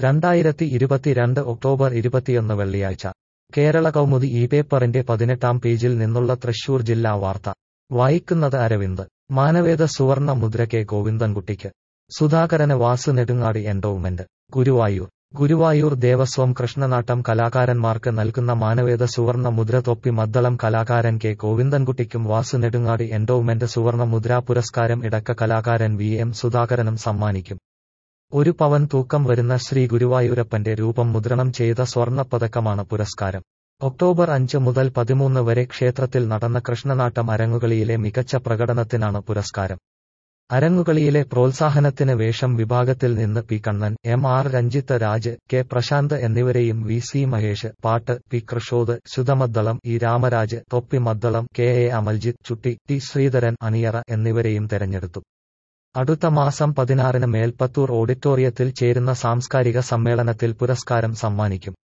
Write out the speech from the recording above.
രണ്ടായിരത്തി ഇരുപത്തിരണ്ട് ഒക്ടോബർ ഇരുപത്തിയൊന്ന് വെള്ളിയാഴ്ച കേരള കൗമുദി ഈ പേപ്പറിന്റെ പതിനെട്ടാം പേജിൽ നിന്നുള്ള തൃശൂർ ജില്ലാ വാർത്ത വായിക്കുന്നത് അരവിന്ദ് മാനവേദ സുവർണ മുദ്ര കെ ഗോവിന്ദൻകുട്ടിക്ക് സുധാകരന് വാസ് നെടുങ്ങാടി എൻഡോവ്മെന്റ് ഗുരുവായൂർ ഗുരുവായൂർ ദേവസ്വം കൃഷ്ണനാട്ടം കലാകാരന്മാർക്ക് നൽകുന്ന മാനവേദ സുവർണ മുദ്ര തൊപ്പി മദ്ദളം കലാകാരൻ കെ ഗോവിന്ദൻകുട്ടിക്കും വാസു നെടുങ്ങാടി എൻഡോവ്മെന്റ് സുവർണ മുദ്രാ പുരസ്കാരം ഇടക്ക കലാകാരൻ വി എം സുധാകരനും സമ്മാനിക്കും ഒരു പവൻ തൂക്കം വരുന്ന ശ്രീ ഗുരുവായൂരപ്പന്റെ രൂപം മുദ്രണം ചെയ്ത സ്വർണ്ണപ്പതക്കമാണ് പുരസ്കാരം ഒക്ടോബർ അഞ്ച് മുതൽ പതിമൂന്ന് വരെ ക്ഷേത്രത്തിൽ നടന്ന കൃഷ്ണനാട്ടം അരങ്ങുകളിയിലെ മികച്ച പ്രകടനത്തിനാണ് പുരസ്കാരം അരങ്ങുകളിയിലെ പ്രോത്സാഹനത്തിന് വേഷം വിഭാഗത്തിൽ നിന്ന് P Kannan M R Ranjith Raj K Prashanth എന്നിവരെയും വി സി മഹേഷ് പാട്ട് പി കൃഷോദ് ശുദ്ധമദ്ദളം ഇ രാമരാജ് തൊപ്പി മദ്ദളം കെ എ അമൽജിത്ത് ചുട്ടി ടി ശ്രീധരൻ അണിയറ എന്നിവരെയും തെരഞ്ഞെടുത്തു അടുത്ത മാസം പതിനാറിന് മേൽപ്പത്തൂർ ഓഡിറ്റോറിയത്തിൽ ചേരുന്ന സാംസ്കാരിക സമ്മേളനത്തിൽ പുരസ്കാരം സമ്മാനിക്കും